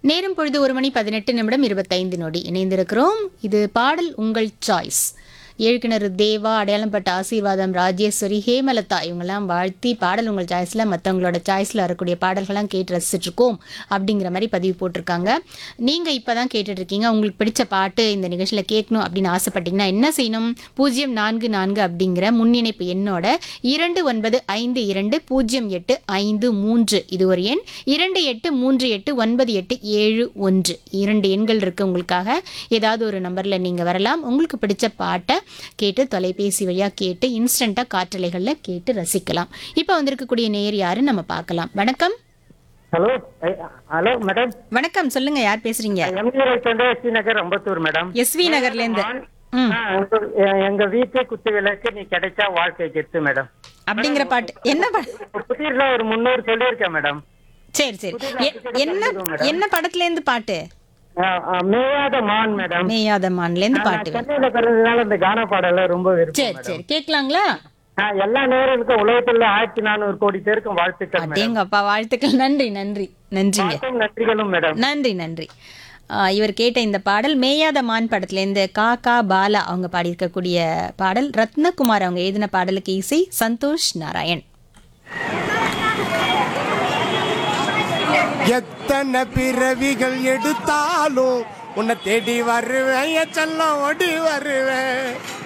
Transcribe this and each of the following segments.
நேரம் பொழுது ஒரு மணி பதினெட்டு நிமிடம் இருபத்தைந்து நொடி இணைந்திருக்கிறோம் இது பாடல் உங்கள் சாய்ஸ் ஏழுக்கிணறு தேவா அடையாளம்பட்ட ஆசீர்வாதம் ராஜேஸ்வரி ஹேமலதா இவங்கெல்லாம் வாழ்த்தி பாடல் உங்கள் சாய்ஸில் மற்றவங்களோட சாய்ஸில் வரக்கூடிய பாடல்கள்லாம் கேட்டு ரசிச்சுட்டு இருக்கோம் அப்படிங்கிற மாதிரி பதிவு போட்டிருக்காங்க நீங்கள் இப்போ தான் கேட்டுட்ருக்கீங்க உங்களுக்கு பிடிச்ச பாட்டு இந்த நிகழ்ச்சியில் கேட்கணும் அப்படின்னு ஆசைப்பட்டீங்கன்னா என்ன செய்யணும் பூஜ்ஜியம் நான்கு நான்கு அப்படிங்கிற முன்னிணைப்பு எண்ணோட இரண்டு ஒன்பது ஐந்து இரண்டு பூஜ்ஜியம் எட்டு ஐந்து மூன்று இது ஒரு எண் இரண்டு எட்டு மூன்று எட்டு ஒன்பது எட்டு ஏழு ஒன்று இரண்டு எண்கள் இருக்குது உங்களுக்காக ஏதாவது ஒரு நம்பரில் நீங்கள் வரலாம் உங்களுக்கு பிடிச்ச பாட்டை கேட்டு தொலைபேசி வழியாக கேட்டு இன்ஸ்டண்ட்டாக காற்றலைகளில் கேட்டு ரசிக்கலாம் இப்போ வந்திருக்கக்கூடிய நேர் யாருன்னு நம்ம பார்க்கலாம் வணக்கம் ஹலோ ஹலோ மேடம் வணக்கம் சொல்லுங்க யார் பேசுறீங்க எம்ஜிஆர் சேர்ந்த ST Nagar Ambattur madam SV நகர்லேருந்து ம் ஆ, உங்க- எ- எங்க வீட்டு குத்து விளக்கு நீ கிடைச்சா வாழ்க்கை கெத்து மேடம் அப்படிங்கிற பாட்டு என்ன பாட்டு புதிர்ல ஒரு முன்னூறு சொல்லியிருக்கேன் மேடம் சரி சரி எ- என்ன என்ன படத்துலேருந்து பாட்டு ஆ, ஆ, மேயாத மான் மேடம் மேயாத மான்லேருந்து நான் பாட்டு வேணும். சென்னையில பிறந்ததுனால இந்த கான பாடல ரொம்ப விருப்பம் சரி சரி கேட்கலாங்களா ஆ, எல்லா நேரங்களுக்கும் உலகத்துல ஆயிரத்தி நானூறு கோடி பேருக்கும் வாழ்த்துக்கள் மேடம் அடேங்கப்பா வாழ்த்துக்கள் நன்றி நன்றி நன்றிங்க வாழ்த்தும் நன்றிகளும் மேடம் நன்றி நன்றி ஆ, இவர் கேட்ட இந்த பாடல் மேயாத மான் படத்துலேருந்து கா கா பாலா அவங்க பாடியிருக்கக்கூடிய பாடல் ரத்னகுமார் அவங்க எழுதின பாடலுக்கு இசை சந்தோஷ் நாராயண் எத்தனை பிறவிகள் எடுத்தாலும் உன்னை தேடி வருவேன் என் செல்லம் ஓடி வருவேன்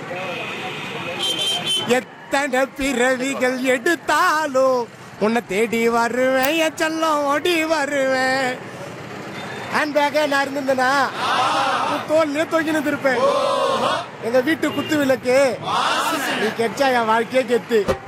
எத்தனை பிறவிகள் எடுத்தாலும் உன்னை தேடி வருவேன் என் செல்லம் ஓடி வருவேன் ஹேண்ட் பேக்கே நான் இருந்திருந்தேனா தோல்லையே தொங்கினது இருப்பேன் எங்க வீட்டு குத்து விளக்கு நீ கெச்சா என் வாழ்க்கையே கெத்து